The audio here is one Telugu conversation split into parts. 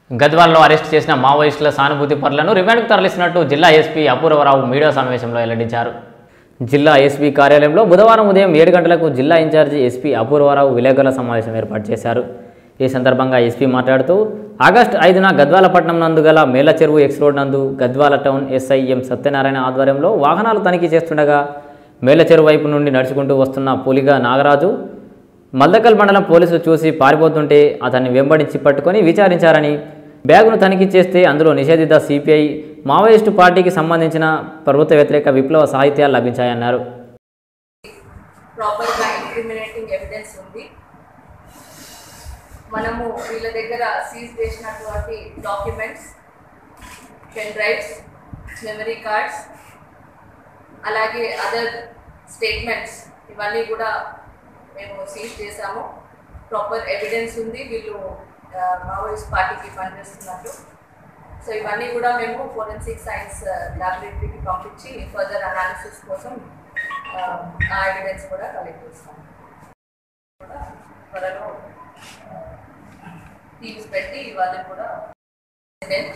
గద్వాల్లో అరెస్ట్ చేసిన మావోయిస్టుల సానుభూతి పరులను రిమాండ్కు తరలిస్తున్నట్టు జిల్లా ఎస్పీ అపూర్వరావు మీడియా సమావేశంలో వెల్లడించారు జిల్లా ఎస్పీ కార్యాలయంలో బుధవారం ఉదయం ఏడు గంటలకు జిల్లా ఇన్ఛార్జి ఎస్పీ అపూర్వరావు విలేకరుల సమావేశం ఏర్పాటు చేశారు ఈ సందర్భంగా ఎస్పీ మాట్లాడుతూ ఆగస్టు ఐదున గద్వాల పట్టణం నందు గల మేళ్ల చెరువు ఎక్స్ రోడ్ నందు Gadwal town SI M Satyanarayana ఆధ్వర్యంలో వాహనాలు తనిఖీ చేస్తుండగా మేళ్ల చెరువు వైపు నుండి నడుచుకుంటూ వస్తున్న పులిగా నాగరాజు మల్దకల్ మండలం పోలీసులు చూసి పారిపోతుంటే అతన్ని వెంబడించి పట్టుకొని విచారించారని బ్యాగును తనిఖీ చేస్తే అందులో నిషేధిత సిపిఐ మావోయిస్టు పార్టీకి సంబంధించిన ప్రభుత్వ వ్యతిరేక విప్లవ సాహిత్యాలు లభించాయన్నారు ప్రాపర్గా ఇంక్రిమినేటింగ్ ఎవిడెన్స్ ఉంది మనము వీళ్ళ దగ్గర సీజ్ చేసినటువంటి documents pen drives memory cards అలాగే అదర్ స్టేట్మెంట్స్ ఇవన్నీ కూడా మేము సీజ్ చేశాము ప్రాపర్ ఎవిడెన్స్ ఉంది వీళ్ళు మావోయిస్ట్ పార్టీకి పనిచేస్తున్నట్టు సో ఇవన్నీ కూడా మేము ఫోరెన్సిక్ సైన్స్ ల్యాబొరేటరీకి పంపించి ఫర్దర్ అనాలిసిస్ కోసం ఆ, ఆ ఎవిడెన్స్ కూడా కలెక్ట్ చేస్తాం కూడా త్వరలో టీమ్స్ పెట్టి ఇవన్నీ కూడా president,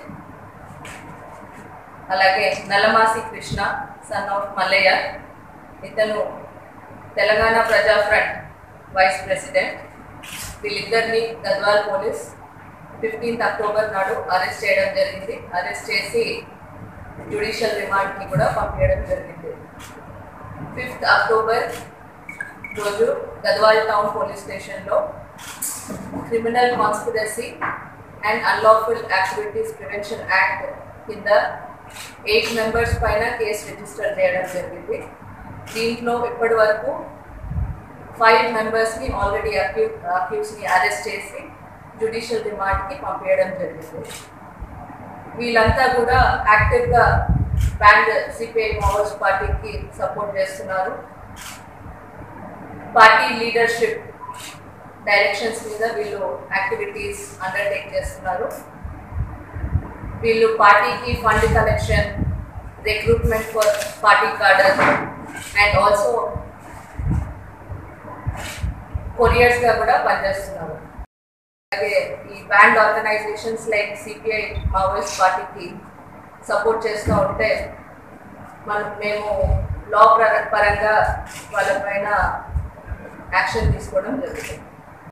అలాగే నల్లమాసి కృష్ణ సన్ ఆఫ్ మల్లయ్య ఇతను Telangana Praja front vice president వీళ్ళిద్దరిని గద్వాల్ పోలీస్ ఫిఫ్టీన్త్ అక్టోబర్ నాడు అరెస్ట్ చేయడం జరిగింది అరెస్ట్ చేసి జ్యుడిషియల్ రిమాండ్కి కూడా పంపించడం జరిగింది ఫిఫ్త్ అక్టోబర్ రోజు గద్వాల్ టౌన్ పోలీస్ స్టేషన్లో criminal conspiracy and unlawful activities prevention act కింద ఎయిట్ మెంబర్స్ పైన కేసు రిజిస్టర్ చేయడం జరిగింది దీంట్లో ఇప్పటి వరకు ఫైవ్ మెంబర్స్ని ఆల్రెడీ అక్యూ అక్యూస్ని అరెస్ట్ చేసి జ్యుడిషియల్ రిమాండ్కి పంపించడం జరిగింది వీళ్ళంతా కూడా యాక్టివ్గా బ్యాండ్ సిపిఐ మావోయిస్ట్ పార్టీకి సపోర్ట్ చేస్తున్నారు పార్టీ లీడర్షిప్ డైరెక్షన్స్ మీద వీళ్ళు యాక్టివిటీస్ అండర్టేక్ చేస్తున్నారు వీళ్ళు పార్టీకి fund collection recruitment for party cadre and also కొరియర్స్గా కూడా పనిచేస్తున్నారు అలాగే ఈ band organisations like CPI Maoist పార్టీకి సపోర్ట్ చేస్తూ ఉంటే మనం మేము లా పరంగా వాళ్ళపైన యాక్షన్ తీసుకోవడం జరుగుతుంది